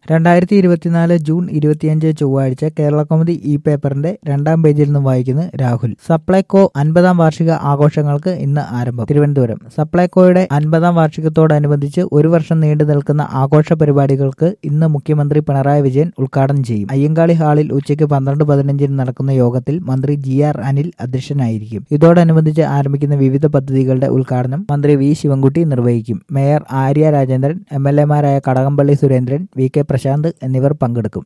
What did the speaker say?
രണ്ടായിരത്തി ഇരുപത്തിനാല് ജൂൺ ഇരുപത്തിയഞ്ച് ചൊവ്വാഴ്ച കേരള കൗമുദി ഇ പേപ്പറിന്റെ രണ്ടാം പേജിൽ നിന്നും വായിക്കുന്നു രാഹുൽ സപ്ലൈകോ അൻപതാം വാർഷിക ആഘോഷങ്ങൾക്ക് ഇന്ന് ആരംഭം തിരുവനന്തപുരം സപ്ലൈകോയുടെ അൻപതാം വാർഷികത്തോടനുബന്ധിച്ച് ഒരു വർഷം നീണ്ടു നിൽക്കുന്ന ആഘോഷ പരിപാടികൾക്ക് ഇന്ന് മുഖ്യമന്ത്രി പിണറായി വിജയൻ ഉദ്ഘാടനം ചെയ്യും അയ്യങ്കാളി ഹാളിൽ ഉച്ചയ്ക്ക് പന്ത്രണ്ട് പതിനഞ്ചിന് നടക്കുന്ന യോഗത്തിൽ മന്ത്രി ജി ആർ അനിൽ അധ്യക്ഷനായിരിക്കും ഇതോടനുബന്ധിച്ച് ആരംഭിക്കുന്ന വിവിധ പദ്ധതികളുടെ ഉദ്ഘാടനം മന്ത്രി വി ശിവൻകുട്ടി നിർവഹിക്കും mayor Arya Rajendran M L എമാരായ കടകംപള്ളി സുരേന്ദ്രൻ വി കെ പ്രശാന്ത് എന്നിവർ പങ്കെടുക്കും